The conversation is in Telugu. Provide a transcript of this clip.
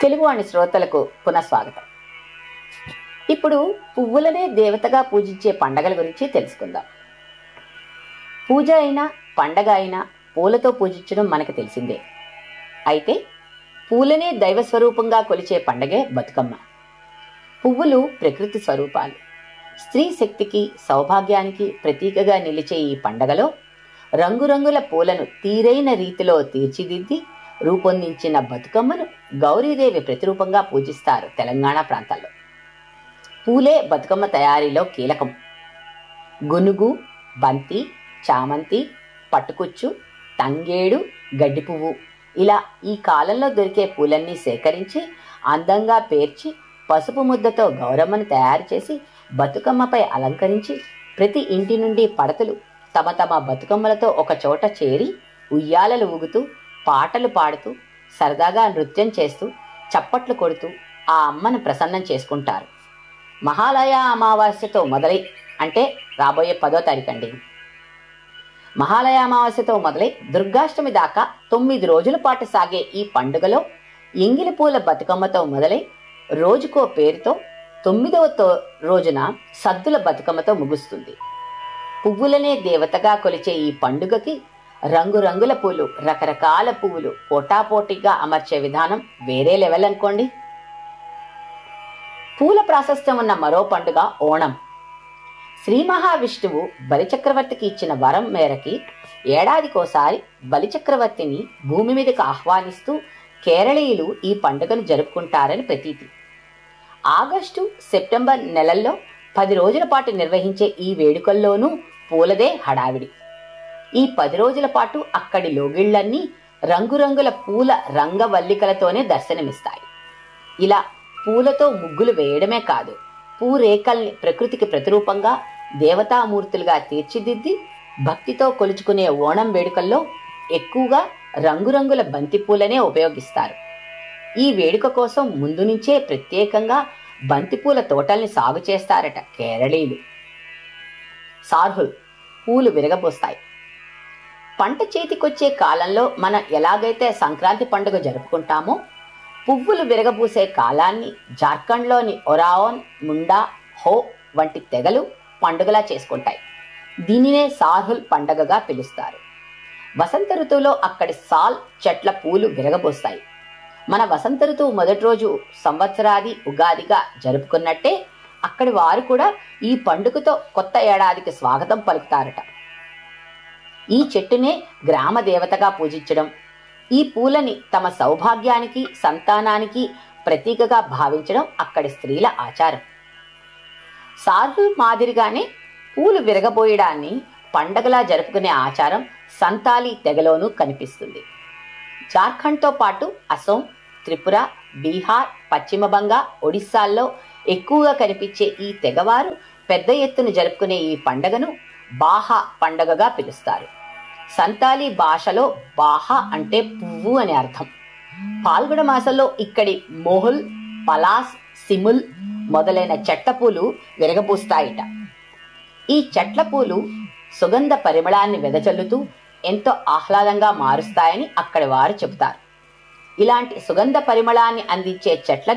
తెలుగువాణి శ్రోతలకు పునఃస్వాగతం ఇప్పుడు పువ్వులనే దేవతగా పూజించే పండగల గురించి తెలుసుకుందాం పూజ అయినా పండగ అయినా పూలతో పూజించడం మనకు తెలిసిందే అయితే పూలనే దైవ స్వరూపంగా కొలిచే పండగే బతుకమ్మ పువ్వులు ప్రకృతి స్వరూపాలు స్త్రీ శక్తికి సౌభాగ్యానికి ప్రతీకగా నిలిచే ఈ పండగలో రంగురంగుల పూలను తీరైన రీతిలో తీర్చిదిద్ది రూపొందించిన బతుకమ్మను గౌరీదేవి ప్రతిరూపంగా పూజిస్తారు తెలంగాణ ప్రాంతాల్లో పూలే బతుకమ్మ తయారీలో కీలకం గునుగు బంతి చామంతి పట్టుకుచ్చు తంగేడు గడ్డి పువ్వు ఇలా ఈ కాలంలో దొరికే పూలన్నీ సేకరించి అందంగా పేర్చి పసుపు ముద్దతో గౌరమ్మను తయారు చేసి బతుకమ్మపై అలంకరించి ప్రతి ఇంటి నుండి పడతలు తమ తమ బతుకమ్మలతో ఒక చోట చేరి ఉయ్యాలలు ఊగుతూ పాటలు పాడుతూ సరదాగా నృత్యం చేస్తూ చప్పట్లు కొడుతూ ఆ అమ్మను ప్రసన్నం చేసుకుంటారు మహాలయ అమావాస్యతో మొదలై అంటే రాబోయే పదో తారీఖు అండి మహాలయ అమావాస్యతో మొదలై దుర్గాష్టమి దాకా తొమ్మిది రోజుల పాటు సాగే ఈ పండుగలో ఎంగిలి పూల బతుకమ్మతో మొదలై రోజుకో పేరుతో తొమ్మిదవ తో- రోజున సద్దుల బతుకమ్మతో ముగుస్తుంది పువ్వులనే దేవతగా కొలిచే ఈ పండుగకి రంగురంగుల పూలు రకరకాల పువ్వులు పోటాపోటీగా అమర్చే విధానం వేరే లెవెల్ అనుకోండి పూల ప్రాశస్త్యం ఉన్న మరో పండుగ ఓణం శ్రీ మహావిష్ణువు బలిచక్రవర్తికి ఇచ్చిన వరం మేరకి ఏడాదికోసారి బలిచక్రవర్తిని భూమి మీదకి ఆహ్వానిస్తూ కేరళీయులు ఈ పండుగను జరుపుకుంటారని ప్రతీతి ఆగస్టు సెప్టెంబర్ నెలల్లో పది రోజుల పాటు నిర్వహించే ఈ వేడుకల్లోనూ పూలదే హడావిడి ఈ పది రోజుల పాటు అక్కడి లోగిళ్లన్నీ రంగురంగుల పూల రంగవల్లికలతోనే దర్శనమిస్తాయి ఇలా పూలతో ముగ్గులు వేయడమే కాదు పూరేకల్ని ప్రకృతికి ప్రతిరూపంగా దేవతామూర్తులుగా తీర్చిదిద్ది భక్తితో కొలుచుకునే ఓణం వేడుకల్లో ఎక్కువగా రంగురంగుల బంతి పూలనే ఉపయోగిస్తారు ఈ వేడుక కోసం ముందు నుంచే ప్రత్యేకంగా బంతిపూల తోటల్ని సాగు చేస్తారట కేరళీయులు సార్హుల్ పూలు విరగబోస్తాయి పంట చేతికొచ్చే కాలంలో మనం ఎలాగైతే సంక్రాంతి పండుగ జరుపుకుంటామో పువ్వులు విరగబూసే కాలాన్ని జార్ఖండ్లోని ఒరావన్ ముండా హో వంటి తెగలు పండుగలా చేసుకుంటాయి దీనినే సార్హుల్ పండగగా పిలుస్తారు వసంత ఋతువులో అక్కడి సాల్ చెట్ల పూలు విరగబోస్తాయి మన వసంత ఋతువు మొదటి రోజు సంవత్సరాది ఉగాదిగా జరుపుకున్నట్టే అక్కడి వారు కూడా ఈ పండుగతో కొత్త ఏడాదికి స్వాగతం పలుకుతారట ఈ చెట్టునే గ్రామ దేవతగా పూజించడం ఈ పూలని తమ సౌభాగ్యానికి సంతానానికి ప్రతీకగా భావించడం అక్కడి స్త్రీల ఆచారం సార్హుల్ మాదిరిగానే పూలు విరగబోయడాన్ని పండగలా జరుపుకునే ఆచారం సంతాలి తెగలోనూ కనిపిస్తుంది జార్ఖండ్తో పాటు అసోం త్రిపుర బీహార్ పశ్చిమ బంగా ఒడిస్సాల్లో ఎక్కువగా కనిపించే ఈ తెగవారు పెద్ద ఎత్తున జరుపుకునే ఈ పండగను బాహా పండగగా పిలుస్తారు సంతాలీ భాషలో బాహా అంటే పువ్వు అని అర్థం పాల్గొన మాసంలో ఇక్కడి మొహుల్ పలాస్ సిముల్ మొదలైన చెట్ల పూలు విరగపూస్తాయిట ఈ చెట్ల పూలు సుగంధ పరిమళాన్ని వెదజల్లుతూ ఎంతో ఆహ్లాదంగా మారుస్తాయని అక్కడి వారు చెబుతారు ఇలాంటి సుగంధ పరిమళాన్ని అందించే చెట్ల